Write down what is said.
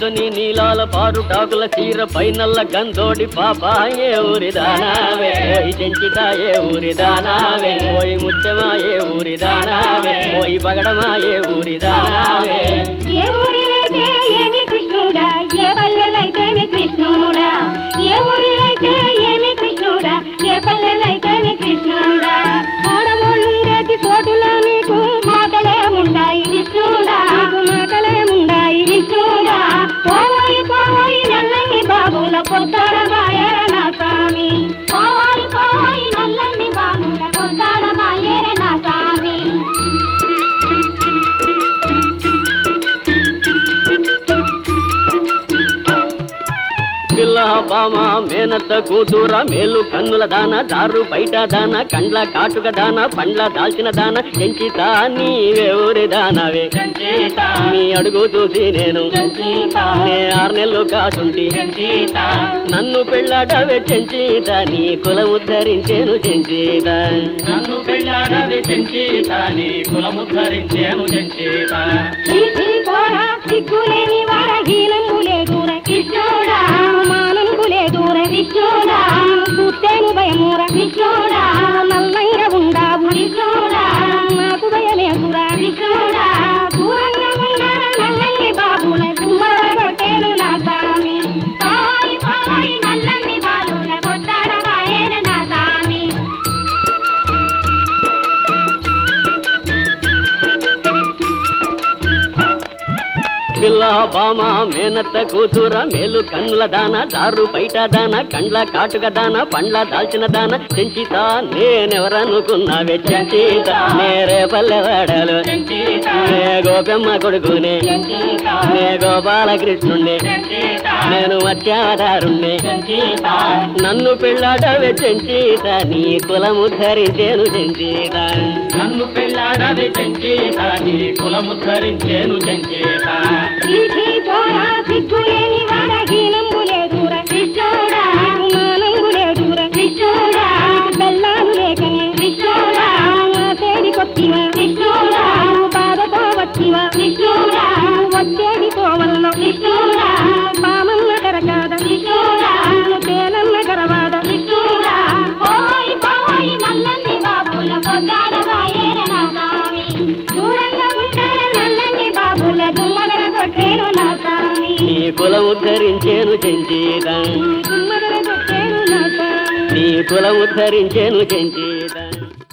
తెల్లని నీలాల పారు టాకుల చీర పైనల్ల గంధోడి పాప ఏ ఊరి దానావే ఓయ్ చెంచిత ఏ ఊరి దానావే ఓయ్ ముత్యమా ఏ ఊరి దానావే ఓయ్ పగడమా ఏ ఊరి దానావే ఏ ఊరిలైతే ఏమి కృష్ణుడా ఏ పల్లెలైతేమి కృష్ణుడా ఏ ఊరిలైతే ఏమి కృష్ణుడా ఏ పల్లెలైతేమి కృష్ణుడా ఆడవాళ్ళుండేటి చోటులో నీకు మాటలేముండాయి కృష్ణుడా నీకు మాటలేముండాయి కృష్ణుడా పోయి పోయి నల్లని బాబుల పొద్దాడ బాయర నా స్వామి పోయి పోయి నల్లని బాబుల పొద్దాడ బాయర నా స్వామి పిల్ల బామ మేనత్త కూతుర మేలు కన్నుల దాన దారు బయట దాన కండ్ల కాటుక దాన పండ్ల దాల్చిన దాన చెంచిత నీవే ఊరి దానవే నీ అడుగు చూసి నేను నే ఆరు నెలలు కాసుంటి నన్ను పెళ్ళాడవే చెంచిత నీ కులం ఉద్ధరించేను చెంచిత నన్ను పెళ్ళాడవి చెంచేత నీ కులముద్ధరించేను చెంచేత చీచి పోరా సిగ్గులేని వార హీనంబులే దూర కృష్ణుడా మానంబులే దూర కృష్ణుడా చూస్తేను భయమూర కృష్ణుడా నల్లంగా ఉండావు కృష్ణుడా నాకు భయమేసురా కృష్ణుడా దూరంగా ఉండాల నల్లని బాబుల తుమ్మర కొట్టేను నా స్వామి పాయి పాయి నల్లని బాబుల కొట్టాడ వాయేన నా స్వామి పిల్ల బామ మేనత్త కూతుర మేలు కన్నుల దాన దారు బయట దాన కండ్ల కాటుక దాన పండ్ల దాల్చిన దాన చెంచిత నేనెవరనుకున్నావే చెంచిత నేరే పల్లెవాడలు నే గోపెమ్మ కొడుకునే నే గోపాలకృష్ణుణ్ణి నేను మత్స్యావతారుణ్ణి నన్ను పెళ్ళాడవే చెంచిత నీ కులము ధరించేను చెంచిత నన్ను పెళ్ళాడవి చెంచేత నీ కులముద్ధరించేను చెంచేత చీచి పోరా సిగ్గులేని వాడ హీనంబులే దూర కృష్ణుడా మానంబులే దూర కృష్ణుడా బెల్లాలు లేకనే కృష్ణుడా నా తేడి కొట్టివ కృష్ణుడా బాధతో వచ్చివ కృష్ణుడా వచ్చేది కోవల్ల కృష్ణుడా పామన్న కరకాద కృష్ణుడా తేనన్న కరవాద కృష్ణుడా పోయి పోయి నల్లని బాబుల పొద్దాడ వాయేర నా స్వామి దూరంగా ఉంటార నల్లని బాబుల దుమ్మగర కొట్టేను నా స్వామి నీ కులము ధరించేను చెంచిత దుమ్మగర కొట్టేను నా స్వామి నీ కులము ధరించేను చెంచిత